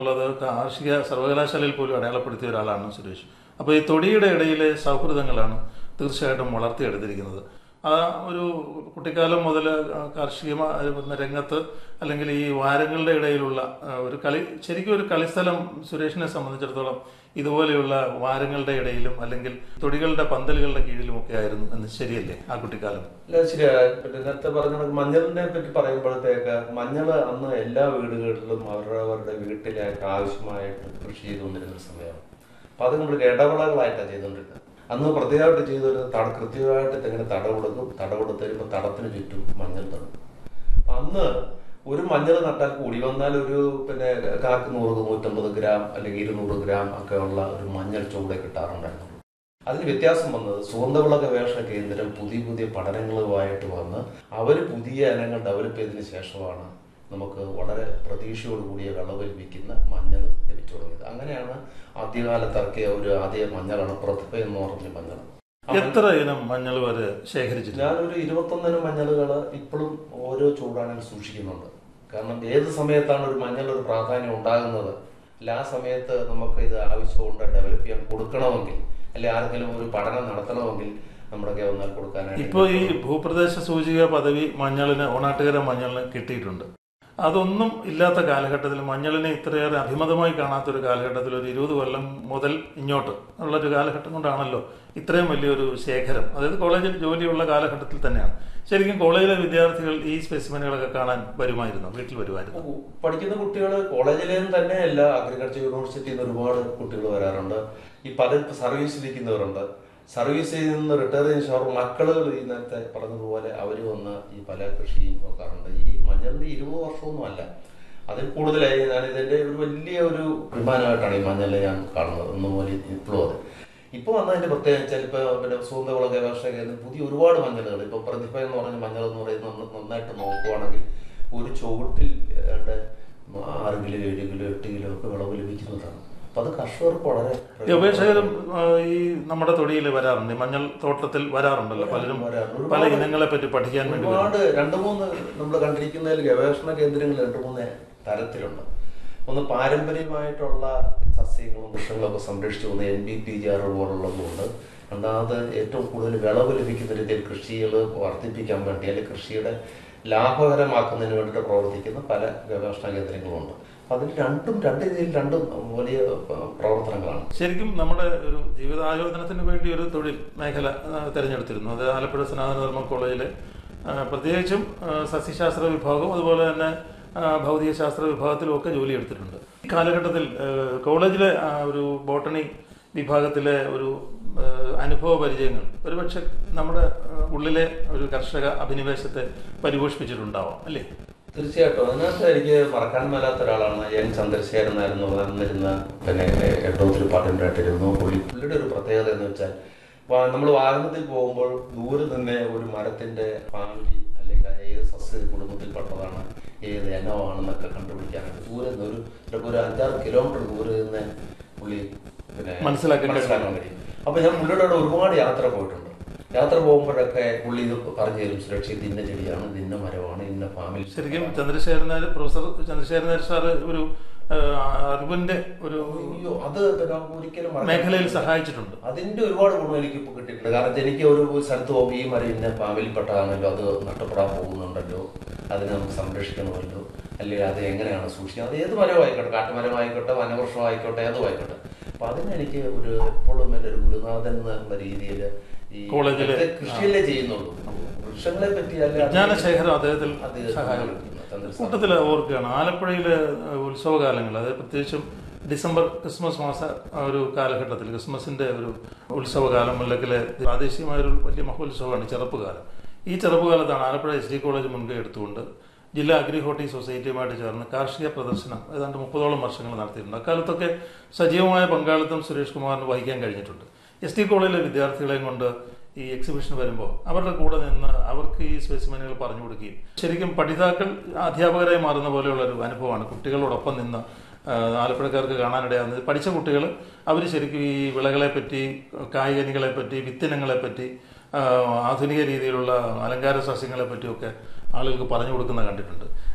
ഉള്ളത് കാർഷിക സർവകലാശാലയിൽ പോലും അടയാളപ്പെടുത്തിയ ഒരാളാണ് സുരേഷ് അപ്പോൾ ഈ തൊടിയുടെ ഇടയിലെ സൗഹൃദങ്ങളാണ് തീർച്ചയായിട്ടും വളർത്തിയെടുത്തിരിക്കുന്നത് ആ ഒരു കുട്ടിക്കാലം മുതൽ കാർഷിക രംഗത്ത് അല്ലെങ്കിൽ ഈ വാരങ്ങളുടെ ഇടയിലുള്ള ആ, ഒരു കളി ശരിക്കും ഒരു കളിസ്ഥലം സുരേഷിനെ സംബന്ധിച്ചിടത്തോളം ഇതുപോലെയുള്ള വാരങ്ങളുടെ ഇടയിലും അല്ലെങ്കിൽ തൊടികളുടെ പന്തലുകളുടെ കീഴിലും ഒക്കെ ആയിരുന്നു എന്ന് ശരിയല്ലേ ആ കുട്ടിക്കാലം അല്ല ശരിയാ പിന്നെ നേരത്തെ പറഞ്ഞ കണക്ക് മഞ്ഞളിനെ പറ്റി പറയുമ്പോഴത്തേക്ക് മഞ്ഞള് അന്ന് എല്ലാ വീടുകളിലും അവരവരുടെ വീട്ടിലേക്ക് ആവശ്യമായിട്ട് കൃഷി ചെയ്തുകൊണ്ടിരുന്ന ഒരു സമയമാണ് അപ്പൊ അത് നമ്മൾ ഇടവിളകളായിട്ടാണ് ചെയ്തുകൊണ്ടിരുന്നത് അന്ന് പ്രത്യേകമായിട്ട് ചെയ്തൊരു തട കൃത്യമായിട്ട് തെങ്ങിന് തട കൊടുക്കും തട കൊടുത്ത് കഴിയുമ്പോൾ തടത്തിന് ചുറ്റും മഞ്ഞൾ തടും അപ്പൊ അന്ന് ഒരു മഞ്ഞൾ നട്ടാൽ കൂടി വന്നാൽ ഒരു പിന്നെ കാക്ക് നൂറ് നൂറ്റമ്പത് ഗ്രാം അല്ലെങ്കിൽ ഇരുന്നൂറ് ഗ്രാം ഒക്കെ ഉള്ള ഒരു മഞ്ഞൾ ചൂടെ കിട്ടാറുണ്ടായിരുന്നു അതിന് വ്യത്യാസം വന്നത് സുഗന്ധവിള ഗവേഷണ കേന്ദ്രം പുതിയ പുതിയ പഠനങ്ങളുമായിട്ട് വന്ന് അവർ പുതിയ ഇനങ്ങൾ ഡെവലപ്പ് ചെയ്തതിന് ശേഷമാണ് നമുക്ക് വളരെ പ്രതീക്ഷയോട് കൂടിയ വിളവ് ലഭിക്കുന്ന മഞ്ഞൾ ലഭിച്ചു തുടങ്ങിയത് അങ്ങനെയാണ് ആദ്യകാലത്ത് ഇറക്കിയ ഒരു ആദ്യ മഞ്ഞളാണ് പ്രതിഭ എന്ന് പറഞ്ഞ മഞ്ഞൾ ആ മഞ്ഞൾ- എത്ര ഇനം മഞ്ഞൾ വരെ ശേഖരിച്ചിട്ടുണ്ട് ഞാനൊരു ഇരുപത്തൊന്നിനും മഞ്ഞളുകൾ ഇപ്പോഴും ഓരോ ചൂടാനിൽ സൂക്ഷിക്കുന്നുണ്ട് കാരണം ഏത് സമയത്താണ് ഒരു മഞ്ഞൾ ഒരു പ്രാധാന്യം ഉണ്ടാകുന്നത് അല്ല ആ സമയത്ത് നമുക്ക് ഇത് ആവശ്യമുണ്ട് ഡെവലപ്പ് ചെയ്യാൻ കൊടുക്കണമെങ്കിൽ അല്ലെ ആർക്കെങ്കിലും ഒരു പഠനം നടത്തണമെങ്കിൽ നമ്മുടെ വന്നാൽ കൊടുക്കാനായിട്ട് ഇപ്പോൾ ഈ ഭൂപ്രദേശ സൂചിക പദവി മഞ്ഞളിന് ഓണാട്ടുകര മഞ്ഞളിന് കിട്ടിയിട്ടുണ്ട് അതൊന്നും ഇല്ലാത്ത കാലഘട്ടത്തിൽ മഞ്ഞളിനെ ഇത്രയേറെ അഭിമതമായി കാണാത്ത ഒരു കാലഘട്ടത്തിൽ ഒരു ഇരുപത് കൊല്ലം മുതൽ ഇങ്ങോട്ട് ഉള്ള ഒരു കാലഘട്ടം കൊണ്ടാണല്ലോ ഇത്രയും വലിയൊരു ശേഖരം അതായത് കോളേജിൽ ജോലിയുള്ള കാലഘട്ടത്തിൽ തന്നെയാണ് ശരിക്കും കോളേജിലെ വിദ്യാർത്ഥികൾ ഈ സ്പെസിമെനുകളൊക്കെ കാണാൻ വരുമായിരുന്നു വീട്ടിൽ വരുമായിരുന്നു പഠിക്കുന്ന കുട്ടികൾ കോളേജിലേയും തന്നെയല്ല അഗ്രികൾച്ചർ യൂണിവേഴ്സിറ്റിയിൽ നിന്ന് ഒരുപാട് കുട്ടികൾ വരാറുണ്ട് ഈ പല സർവീസിലിരിക്കുന്നവരുണ്ട് സർവീസിൽ നിന്ന് റിട്ടയർ ചെയ്ത ശേഷം അവർ മക്കളുകൾ ഈ നേരത്തെ പറഞ്ഞതുപോലെ അവർ വന്ന് ഈ പല കൃഷിയും നോക്കാറുണ്ട് ഈ മഞ്ഞളിന്റെ ഇരുപത് വർഷമൊന്നും അല്ല അതിൽ കൂടുതലായി ഞാൻ ഇതിന്റെ ഒരു വലിയ ഒരു വിമാനമായിട്ടാണ് ഈ മഞ്ഞളിനെ ഞാൻ കാണുന്നത് ഒന്നും പോലെ ഇപ്പോഴും അത് ഇപ്പോൾ വന്നതിന്റെ പ്രത്യേകത വെച്ചാൽ ഇപ്പൊ പിന്നെ സുഗന്ധവിള ഗവേഷണ കേന്ദ്രം പുതിയ ഒരുപാട് മഞ്ഞളുകൾ ഇപ്പൊ പ്രതിഭ എന്ന് പറഞ്ഞ മഞ്ഞൾ എന്ന് പറയുന്നത് നമ്മൾ നന്നായിട്ട് നോക്കുവാണെങ്കിൽ ഒരു ചുവട്ടിൽ ഏതാണ്ട് ആറ് കിലോ ഏഴ് കിലോ എട്ട് കിലോ ഒക്കെ വിളവ് ലഭിക്കുന്നതാണ് അപ്പൊ അത് കർഷകർക്ക് വളരെ ഗവേഷകരും ആ, ഈ നമ്മുടെ തൊടിയിൽ വരാറുണ്ട് ഈ മഞ്ഞൾ തോട്ടത്തിൽ വരാറുണ്ടല്ലോ പലരും വരാറുണ്ട്. പല ഇനങ്ങളെ പറ്റി പഠിക്കാൻ വേണ്ടി വരും ഒരുപാട് രണ്ട് മൂന്ന് നമ്മൾ കണ്ടിരിക്കുന്നതിൽ ഗവേഷണ കേന്ദ്രങ്ങൾ രണ്ട് മൂന്ന് തരത്തിലുണ്ട് ഒന്ന് പാരമ്പര്യമായിട്ടുള്ള സസ്യങ്ങളും വൃക്ഷങ്ങളും ഒക്കെ സംരക്ഷിച്ചു പോകുന്ന N B P G R പോലുള്ളതുകൊണ്ട് രണ്ടാമത് ഏറ്റവും കൂടുതൽ വിളവ് ലഭിക്കുന്ന രീതിയിൽ കൃഷികൾ വർദ്ധിപ്പിക്കാൻ വേണ്ടി അല്ലെങ്കിൽ കൃഷിയുടെ ലാഭകരമാക്കുന്നതിന് വേണ്ടിയിട്ട് പ്രവർത്തിക്കുന്ന പല ഗവേഷണ കേന്ദ്രങ്ങളുണ്ട് അപ്പൊ അതിൽ രണ്ടും രണ്ട് രീതിയിൽ രണ്ടും വലിയ ഏഹ്, പ്രവർത്തനങ്ങളാണ് ശരിക്കും നമ്മുടെ ഒരു ജീവിതായോധനത്തിന് വേണ്ടി ഒരു തൊഴിൽ മേഖല ആ, തിരഞ്ഞെടുത്തിരുന്നു അത് ആലപ്പുഴ സനാതനധർമ്മ കോളേജിലെ ആ, പ്രത്യേകിച്ചും ആ, സസ്യശാസ്ത്ര വിഭാഗം അതുപോലെ തന്നെ ആ, ഭൗതികശാസ്ത്ര വിഭാഗത്തിലും ഒക്കെ ജോലി എടുത്തിട്ടുണ്ട് ഈ കാലഘട്ടത്തിൽ ആ, കോളേജിലെ ആ, ഒരു ബോട്ടണി വിഭാഗത്തിലെ ഒരു ആ, അനുഭവ പരിചയങ്ങൾ ഒരുപക്ഷെ നമ്മുടെ ആ, ഉള്ളിലെ ഒരു കർഷക അഭിനിവേശത്തെ പരിപോഷിപ്പിച്ചിട്ടുണ്ടാവാം അല്ലേ തീർച്ചയായിട്ടും അതിനകത്ത് എനിക്ക് മറക്കാൻ മേലാത്ത ഒരാളാണ് എൻ ചന്ദ്രശേഖരൻ ആയിരുന്നു വന്നിരുന്ന പിന്നെ എട്ടോത്തിൽ പാട്ടുണ്ടായിട്ടിരുന്നു പുള്ളി പുള്ളിയുടെ ഒരു പ്രത്യേകത എന്ന് വെച്ചാൽ നമ്മൾ വാഹനത്തിൽ പോകുമ്പോൾ ദൂരെ തന്നെ ഒരു മരത്തിന്റെ ഫാമിലി അല്ലെങ്കിൽ അത് ഏത് സസ്യ കുടുംബത്തിൽപ്പെട്ടതാണ് ഏത് ഇനമാണെന്നൊക്കെ കണ്ടുപിടിക്കാനായിട്ട് ദൂരെ നിന്ന് ഒരു ചിലപ്പോൾ ഒരു അഞ്ചാറ് കിലോമീറ്റർ ദൂരെ നിന്ന് പുള്ളി പിന്നെ മനസ്സിലാക്കാൻ മനസ്സിലാക്കാൻ കഴിയും അപ്പൊ ഞാൻ പുള്ളിയുടെ കൂടെ ഒരുപാട് യാത്ര പോയിട്ടുണ്ട് യാത്ര പോകുമ്പോഴൊക്കെ പുള്ളി ഇത് പറഞ്ഞു തരും സുരക്ഷ ഇത് ഇന്ന ചെടിയാണ് ഇത് ഇന്ന മരമാണ് ഇന്ന ഫാമിലി ശരിക്കും ചന്ദ്രശേഖരൻ നായർ പ്രൊഫസർ ചന്ദ്രശേഖരൻ നായർ സാറ് ഒരു ആ, അറിവിന്റെ ഒരു അയ്യോ അത് പിന്നെ ഒരിക്കലും മറക്കാൻ മേഖലയിൽ സഹായിച്ചിട്ടുണ്ട് അതിന്റെ ഒരുപാട് ഗുണം എനിക്ക് ഇപ്പൊ കിട്ടിയിട്ടുണ്ട് കാരണം എനിക്ക് ഒരു സ്ഥലത്ത് പോകുമ്പോൾ ഈ മരം ഇന്ന ഫാമിലിപ്പെട്ടതാണല്ലോ അത് നഷ്ടപ്പെടാൻ പോകുന്നുണ്ടല്ലോ അതിനെ നമുക്ക് സംരക്ഷിക്കണമല്ലോ അല്ലെങ്കിൽ അത് എങ്ങനെയാണ് സൂക്ഷിക്കുക അത് ഏത് മരവും ആയിക്കോട്ടെ കാട്ടുമരം ആയിക്കോട്ടെ വനവൃക്ഷം ആയിക്കോട്ടെ ഏതും ആയിക്കോട്ടെ അപ്പൊ അതിന് എനിക്ക് ഒരു എപ്പോഴും എൻ്റെ ഒരു ഗുരുനാഥൻ എന്നുള്ള രീതിയിൽ ഈ കോളേജിലെ- ഇതൊക്കെ കൃഷിയല്ലേ ചെയ്യുന്നുള്ളൂ വൃക്ഷങ്ങളെ പറ്റി അല്ലെ വിജ്ഞാനശേഖരം അദ്ദേഹത്തിൽ അദ്ദേഹത്തിന് സഹായം നൽകുന്നു. ചന്ദ്രശേഖരൻ. കൂട്ടത്തിൽ ഓർക്കുകയാണ് ആലപ്പുഴയിലെ ഏഹ്, ഉത്സവകാലങ്ങൾ അതായത് പ്രത്യേകിച്ചും ഡിസംബർ ക്രിസ്മസ് മാസ ആ ഒരു കാലഘട്ടത്തിൽ ക്രിസ്മസിന്റെ ഒരു ഉത്സവകാലം അല്ലെങ്കിൽ പ്രാദേശികമായ ഒരു വലിയ മഹോത്സവമാണ് ഈ ചെറുപ്പുകാലം ഈ ചെറുപ്പുകാലത്താണ് ആലപ്പുഴ എസ് ഡി കോളേജ് മുൻകൈ എടുത്തുകൊണ്ട് ജില്ലാ അഗ്രിഹോർട്ടി സൊസൈറ്റിയുമായിട്ട് ചേർന്ന് കാർഷിക പ്രദർശനം ഏതാണ്ട് മുപ്പതോളം വർഷങ്ങൾ നടത്തിയിട്ടുണ്ട് അക്കാലത്തൊക്കെ സജീവമായ പങ്കാളിത്തം സുരേഷ് കുമാറിന് വഹിക്കാൻ കഴിഞ്ഞിട്ടുണ്ട് എസ് ടി കോളേജിലെ വിദ്യാർത്ഥികളെയും കൊണ്ട് ഈ എക്സിബിഷൻ വരുമ്പോൾ അവരുടെ കൂടെ നിന്ന് അവർക്ക് ഈ സ്പെസിമെനുകൾ പറഞ്ഞു കൊടുക്കുകയും ശരിക്കും പഠിതാക്കൾ അധ്യാപകരായി മാറുന്ന പോലെയുള്ള ഒരു അനുഭവമാണ് കുട്ടികളോടൊപ്പം നിന്ന് ആ, ആലപ്പുഴക്കാർക്ക് കാണാനിടയാകുന്നത് പഠിച്ച കുട്ടികൾ അവർ ശരിക്കും ഈ വിളകളെ പറ്റി കായികനികളെ പറ്റി വിത്തിനങ്ങളെ പറ്റി ആ, ആധുനിക രീതിയിലുള്ള അലങ്കാര സസ്യങ്ങളെ പറ്റിയൊക്കെ ആളുകൾക്ക് പറഞ്ഞു കൊടുക്കുന്ന കണ്ടിട്ടുണ്ട്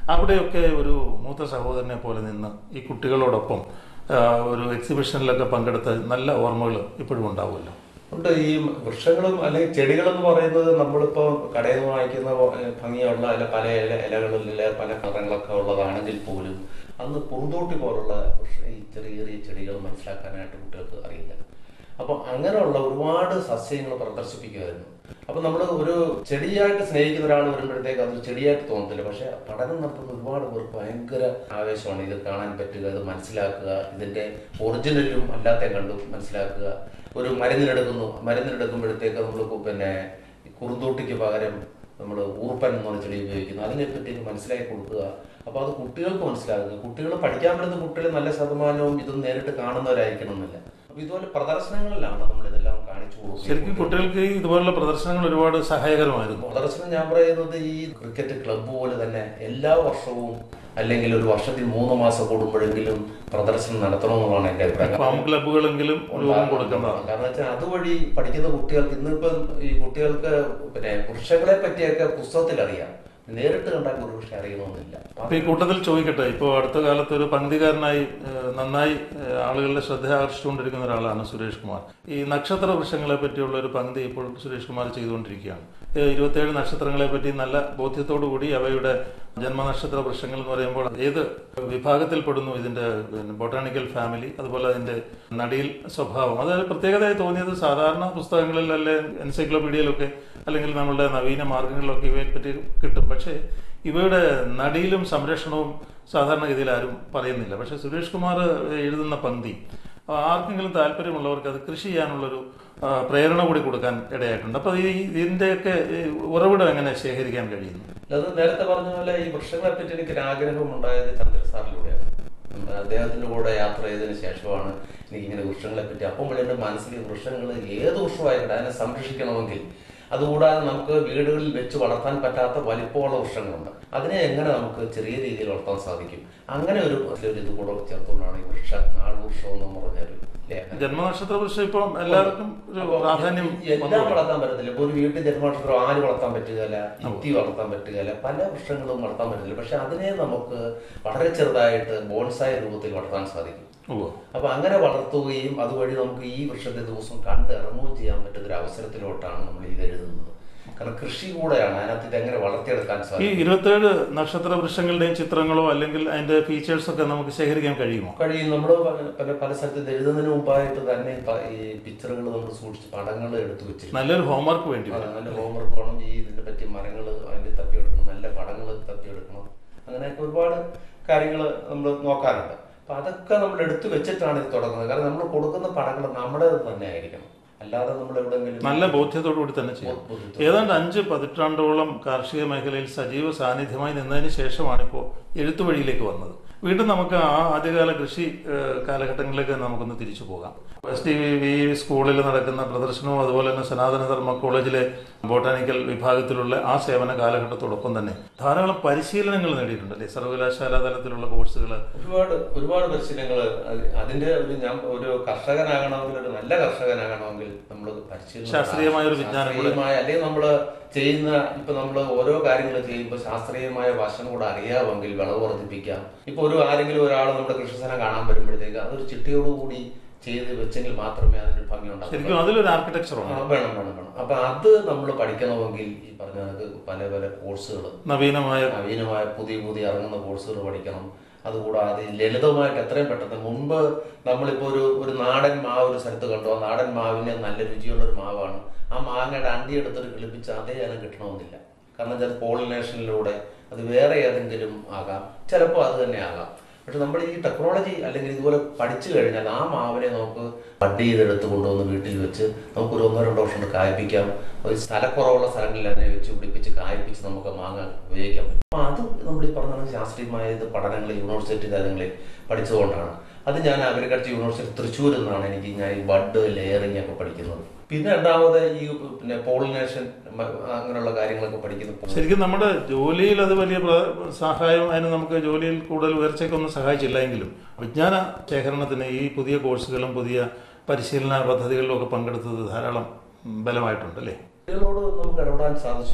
അവിടെയൊക്കെ ഒരു മൂത്ത സഹോദരനെ പോലെ നിന്ന് ഈ കുട്ടികളോടൊപ്പം ആ, ഒരു എക്സിബിഷനിലൊക്കെ പങ്കെടുത്ത നല്ല ഓർമ്മകൾ ഇപ്പോഴും ഉണ്ടാവുമല്ലോ ഉണ്ട് ഈ വൃക്ഷങ്ങളും അല്ലെങ്കിൽ ചെടികളെന്ന് പറയുന്നത് നമ്മളിപ്പോ കടയിൽ നിന്ന് വാങ്ങിക്കുന്ന ഏഹ്, ഭംഗിയുള്ള അല്ല പല ഇല ഇലകളിലെ പല നിറങ്ങളൊക്കെ ഉള്ളതാണെങ്കിൽ പോലും അന്ന് പൂന്തോട്ടി പോലുള്ള വൃക്ഷ ഈ ചെറിയ ചെറിയ ചെടികൾ മനസ്സിലാക്കാനായിട്ട് കുട്ടികൾക്ക് അറിയില്ല അപ്പൊ അങ്ങനെയുള്ള ഒരുപാട് സസ്യങ്ങൾ പ്രദർശിപ്പിക്കുമായിരുന്നു അപ്പൊ നമ്മൾ ഒരു ചെടിയായിട്ട് സ്നേഹിക്കുന്ന ഒരാൾ വരുമ്പോഴത്തേക്ക് അത് ചെടിയായിട്ട് തോന്നത്തില്ല പക്ഷെ പഠനം നടത്തുന്ന ഒരുപാട് പേർക്ക് ഭയങ്കര ആവേശമാണ് ഇത് കാണാൻ പറ്റുക ഇത് മനസ്സിലാക്കുക ഇതിന്റെ ഒറിജിനലും അല്ലാത്ത കണ്ടു മനസ്സിലാക്കുക ഒരു മരുന്നിനെടുക്കുന്നു മരുന്നിനെടുക്കുമ്പോഴത്തേക്ക് നമ്മൾ പിന്നെ കുറുന്തോട്ടിക്ക് പകരം നമ്മൾ ഊർപ്പൻ എന്ന് പറഞ്ഞ ചെടി ഉപയോഗിക്കുന്നു അതിനെപ്പറ്റി മനസ്സിലാക്കി കൊടുക്കുക അപ്പോൾ അത് കുട്ടികൾക്ക് മനസ്സിലാക്കുക കുട്ടികൾ പഠിക്കാൻ പറ്റുന്ന കുട്ടികൾ നല്ല ശതമാനവും ഇത് നേരിട്ട് കാണുന്നവരായിരിക്കണം എന്നില്ല അപ്പോൾ ഇതുപോലെ പ്രദർശനങ്ങളിലാണ് നമ്മൾ ഇതെല്ലാം കാണിച്ചു ശരിക്കും കൊടുക്കുന്നത് കുട്ടികൾക്ക് ഈ ഇതുപോലുള്ള പ്രദർശനങ്ങൾ ഒരുപാട് സഹായകരമായിരുന്നു പ്രദർശനം ഞാൻ പറയുന്നത് ഈ ക്രിക്കറ്റ് ക്ലബ്ബ് പോലെ തന്നെ എല്ലാ വർഷവും അല്ലെങ്കിൽ ഒരു വർഷത്തിൽ മൂന്ന് മാസം കൂടുമ്പോഴെങ്കിലും പ്രദർശനം നടത്തണമെന്നുള്ളതാണ് എൻ്റെ അഭിപ്രായം ഫാം ക്ലബ്ബുകളെങ്കിലും രൂപം കൊടുക്കുന്നതാണ് കാരണം വെച്ചാൽ അതുവഴി പഠിക്കുന്ന കുട്ടികൾക്ക് ഇന്നിപ്പം ഈ കുട്ടികൾക്ക് പിന്നെ വൃക്ഷങ്ങളെ പറ്റിയൊക്കെ പുസ്തകത്തിൽ അറിയാം നേരിട്ട് കണ്ടാൽ ഒരു പക്ഷെ അറിയണമെന്നില്ല അപ്പൊ ഈ കൂട്ടത്തിൽ ചോദിക്കട്ടെ ഇപ്പോൾ അടുത്ത കാലത്ത് ഒരു പങ്ക്തികാരനായി ഏഹ്, നന്നായി ഏഹ്, ആളുകളുടെ ശ്രദ്ധ ആകർഷിച്ചുകൊണ്ടിരിക്കുന്ന ഒരാളാണ് സുരേഷ് കുമാർ ഈ നക്ഷത്ര വൃക്ഷങ്ങളെ പറ്റിയുള്ള ഒരു പങ്ക്തി ഇപ്പോൾ സുരേഷ് കുമാർ ചെയ്തുകൊണ്ടിരിക്കുകയാണ് ഏഹ്, ഇരുപത്തേഴ് നക്ഷത്രങ്ങളെ പറ്റി നല്ല ബോധ്യത്തോടു കൂടി അവയുടെ ജന്മനക്ഷത്ര വൃക്ഷങ്ങൾ എന്ന് പറയുമ്പോൾ ഏത് വിഭാഗത്തിൽപ്പെടുന്നു ഇതിന്റെ ബൊട്ടാണിക്കൽ ഫാമിലി അതുപോലെ അതിന്റെ നടിയിൽ സ്വഭാവം അത് പ്രത്യേകതയായി തോന്നിയത് സാധാരണ പുസ്തകങ്ങളിൽ അല്ലെ എൻസൈക്ലോപീഡിയയിലൊക്കെ അല്ലെങ്കിൽ നമ്മളുടെ നവീന മാർഗങ്ങളിലൊക്കെ ഇവയെ പറ്റി കിട്ടും പക്ഷേ ഇവയുടെ നടിയിലും സംരക്ഷണവും സാധാരണഗതിയിൽ ആരും പറയുന്നില്ല പക്ഷെ സുരേഷ് കുമാർ എഴുതുന്ന പങ്ക്തി ആർക്കെങ്കിലും താല്പര്യമുള്ളവർക്ക് അത് കൃഷി ചെയ്യാനുള്ളൊരു ആ, പ്രേരണ കൂടി കൊടുക്കാൻ ഇടയായിട്ടുണ്ട് അപ്പൊ ഈ ഇതിന്റെയൊക്കെ ഈ ഉറവിടം എങ്ങനെ ശേഖരിക്കാൻ കഴിയുന്നു അത് നേരത്തെ പറഞ്ഞ പോലെ ഈ വൃക്ഷങ്ങളെ പറ്റി എനിക്ക് ഒരു ആഗ്രഹം ഉണ്ടായത് ചന്ദ്ര സാറിലൂടെയാണ് ഉം, അദ്ദേഹത്തിന്റെ കൂടെ യാത്ര ചെയ്തതിന് ശേഷമാണ് എനിക്കിങ്ങനെ വൃക്ഷങ്ങളെ പറ്റി അപ്പം വഴി എൻ്റെ മനസ്സിൽ ഈ വൃക്ഷങ്ങൾ ഏത് വൃക്ഷമായിക്കട്ടെ അതിനെ സംരക്ഷിക്കണമെങ്കിൽ അതുകൂടാതെ നമുക്ക് വീടുകളിൽ വെച്ച് വളർത്താൻ പറ്റാത്ത വലിപ്പമുള്ള വൃക്ഷങ്ങളുണ്ട് അതിനെ എങ്ങനെ നമുക്ക് ചെറിയ രീതിയിൽ വളർത്താൻ സാധിക്കും അങ്ങനെ ഒരു ഒരു ഇത് കൂടെ ചേർത്തുകൊണ്ടാണ് ഈ വൃക്ഷ നാൾവൃക്ഷം എന്ന് പറഞ്ഞൊരു ലേഖനം ജന്മനക്ഷത്ര വൃക്ഷം ഇപ്പം എല്ലാവർക്കും ഒരു അപ്പൊ പ്രാധാന്യം എല്ലാം വന്നു വളർത്താൻ പറ്റത്തില്ല ഇപ്പൊ ഒരു വീട്ടിൽ ജന്മനക്ഷത്രം ആര് വളർത്താൻ പറ്റുകയില്ല ഇത്തി വളർത്താൻ പറ്റുകയില്ല പല വൃക്ഷങ്ങളും വളർത്താൻ പറ്റില്ല പക്ഷെ അതിനെ നമുക്ക് വളരെ ചെറുതായിട്ട് ബോൺസായ രൂപത്തിൽ വളർത്താൻ സാധിക്കും ഉവ്വ്. അപ്പൊ അങ്ങനെ വളർത്തുകയും അതുവഴി നമുക്ക് ഈ വൃക്ഷത്തെ ദിവസം കണ്ട് ഇറങ്ങുകയും ചെയ്യാൻ പറ്റുന്ന ഒരു അവസരത്തിലോട്ടാണ് നമ്മൾ ഇത് എഴുതുന്നത് കാരണം കൃഷി കൂടെയാണ് അതിനകത്ത് ഇത് എങ്ങനെ വളർത്തിയെടുക്കാൻ ഈ സാധിക്കും ഇരുപത്തേഴ് നക്ഷത്ര വൃക്ഷങ്ങളുടെയും ചിത്രങ്ങളോ അല്ലെങ്കിൽ അതിന്റെ ഫീച്ചേഴ്സ് ഒക്കെ നമുക്ക് ശേഖരിക്കാൻ കഴിയുമോ കഴിയും നമ്മൾ പല പല സ്ഥലത്ത് ഇത് എഴുതുന്നതിന് മുമ്പായിട്ട് തന്നെ പ- ഈ പിക്ചറുകൾ നമ്മൾ സൂക്ഷിച്ച് പടങ്ങൾ എടുത്തു വെച്ചിരിക്കും നല്ലൊരു ഹോംവർക്ക് വേണ്ടി ആ, വരും നല്ല ഹോംവർക്ക് വേണം ഈ ഇതിനെ പറ്റി മരങ്ങൾ അതിന്റെ തപ്പിയെടുക്കണം നല്ല പടങ്ങൾ തപ്പിയെടുക്കണം അങ്ങനെയൊക്കെ ഒരുപാട് കാര്യങ്ങൾ നമ്മൾ നോക്കാറുണ്ട് അപ്പൊ അതൊക്കെ നമ്മൾ എടുത്തു വെച്ചിട്ടാണ് ഇത് തുടങ്ങുന്നത് കാരണം നമ്മൾ കൊടുക്കുന്ന പടങ്ങൾ നമ്മുടെ തന്നെ ആയിരിക്കണം അല്ലാതെ നമ്മൾ എവിടെയെങ്കിലും നല്ല ബോധ്യത്തോടു കൂടി തന്നെ ചെയ്യണം ബോധ്യത്തോടെ. ഏതാണ്ട് അഞ്ച് പതിറ്റാണ്ടോളം കാർഷിക മേഖലയിൽ സജീവ സാന്നിധ്യമായി നിന്നതിന് ശേഷമാണ് ഇപ്പോൾ എഴുത്തുവഴിയിലേക്ക് വന്നത് വീണ്ടും നമുക്ക് ആ ആദ്യകാല കൃഷി ഏഹ്, കാലഘട്ടങ്ങളിലേക്ക് നമുക്കൊന്ന് തിരിച്ചു പോകാം എസ് ടി വി സ്കൂളിൽ നടക്കുന്ന പ്രദർശനവും അതുപോലെ തന്നെ സനാതനധർമ്മ കോളേജിലെ ബോട്ടാനിക്കൽ വിഭാഗത്തിലുള്ള ആ സേവന കാലഘട്ടത്തോടൊപ്പം തന്നെ ധാരാളം പരിശീലനങ്ങൾ നേടിയിട്ടുണ്ട് അല്ലേ സർവകലാശാല തലത്തിലുള്ള കോഴ്സുകൾ ഒരുപാട് ഒരുപാട് പരിശീലനങ്ങൾ അതിന്റെ ഒരു ഞാൻ ഒരു കർഷകനാകണമെങ്കിൽ ഒരു നല്ല കർഷകനാകണമെങ്കിൽ നമ്മൾ പരിശീലനം ശാസ്ത്രീയമായ ഒരു വിജ്ഞാനം കൂടെ. ശാസ്ത്രീയമായ അല്ലെങ്കിൽ നമ്മൾ ചെയ്യുന്ന ഇപ്പൊ നമ്മൾ ഓരോ കാര്യങ്ങൾ ചെയ്യുമ്പോൾ ശാസ്ത്രീയമായ വശം കൂടെ അറിയാമെങ്കിൽ വിളവ് വർദ്ധിപ്പിക്കാം ഇപ്പൊ ഒരു ആരെങ്കിലും ഒരാൾ നമ്മുടെ കൃഷിസ്ഥലം കാണാൻ വരുമ്പോഴത്തേക്ക് അതൊരു ചിട്ടയോടുകൂടി ചെയ്ത് വെച്ചെങ്കിൽ മാത്രമേ അതിനൊരു ഭംഗി ഉണ്ടാകൂ ശരിക്കും അതിലൊരു ആർക്കിടെക്ചർ ആ, ഉണ്ട് വേണം വേണം വേണം അപ്പൊ അത് നമ്മൾ പഠിക്കണമെങ്കിൽ ഈ പറഞ്ഞ കണക്ക് പല പല കോഴ്സുകൾ നവീനമായ നവീനമായ പുതിയ പുതിയ ഇറങ്ങുന്ന കോഴ്സുകൾ പഠിക്കണം അതുകൂടാതെ ഈ ലളിതമായിട്ട് എത്രയും പെട്ടെന്ന് മുൻപ് നമ്മളിപ്പോൾ ഒരു ഒരു നാടൻ മാവ് ഒരു സ്ഥലത്ത് കണ്ടു ആ നാടൻ മാവിന് നല്ല രുചിയുള്ള ഒരു മാവാണ് ആ മാങ്ങയുടെ അണ്ടി എടുത്തിട്ട് കിളിപ്പിച്ച് അതേ ഇനം കിട്ടണമെന്നില്ല കാരണം വെച്ചാൽ പോളിനേഷനിലൂടെ അത് വേറെ ഏതെങ്കിലും ആകാം ചിലപ്പോൾ അത് തന്നെ ആകാം പക്ഷെ നമ്മൾ ഈ ടെക്നോളജി അല്ലെങ്കിൽ ഇതുപോലെ പഠിച്ചു കഴിഞ്ഞാൽ ആ മാവിനെ നമുക്ക് ബഡ് ചെയ്തെടുത്ത് കൊണ്ടുവന്ന് വീട്ടിൽ വെച്ച് നമുക്കൊരു ഒന്നോ രണ്ടോ വർഷം കൊണ്ട് കായ്പ്പിക്കാം ഒരു സ്ഥലക്കുറവുള്ള സ്ഥലങ്ങളിൽ അതിനെ വെച്ച് പിടിപ്പിച്ച് കായ്പ്പിച്ച് നമുക്ക് മാങ്ങ ഉപയോഗിക്കാൻ പറ്റും അപ്പൊ അത് നമ്മൾ ഈ പറഞ്ഞ ശാസ്ത്രീയമായ ഇത് പഠനങ്ങൾ യൂണിവേഴ്സിറ്റി തലങ്ങളിൽ പഠിച്ചതുകൊണ്ടാണ് അത് ഞാൻ അഗ്രികൾച്ചർ യൂണിവേഴ്സിറ്റി തൃശ്ശൂർ നിന്നാണ് എനിക്ക് ഞാൻ ഈ ബഡ് ലെയറിംഗ് ഒക്കെ പഠിക്കുന്നത് പിന്നെ രണ്ടാമത് ഈ പിന്നെ പോളിനേഷൻ അങ്ങനെയുള്ള കാര്യങ്ങളൊക്കെ പഠിക്കുന്നു ശരിക്കും നമ്മുടെ ജോലിയിൽ അത് വലിയ പ്ര- സഹായം അതിന് നമുക്ക് ജോലിയിൽ കൂടുതൽ ഉയർച്ചയ്ക്കൊന്നും സഹായിച്ചില്ല എങ്കിലും വിജ്ഞാന ശേഖരണത്തിന് ഈ പുതിയ കോഴ്സുകളും പുതിയ പരിശീലന പദ്ധതികളിലും ഒക്കെ പങ്കെടുത്തത് ധാരാളം ഉം, ബലമായിട്ടുണ്ട് അല്ലേ കുട്ടികളോട് നമുക്ക് ഇടപെടാൻ സാധിച്ചു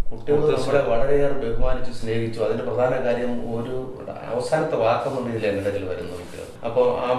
കുട്ടികൾ നമ്മളെ വളരെയേറെ ബഹുമാനിച്ചു സ്നേഹിച്ചു അതിന്റെ പ്രധാന കാര്യം ഒരു അവസാനത്തെ വാക്കെന്നുള്ള ഇതിൽ എൻ്റെ ഇടയിൽ വരുന്ന കുട്ടികൾ അപ്പോൾ ആ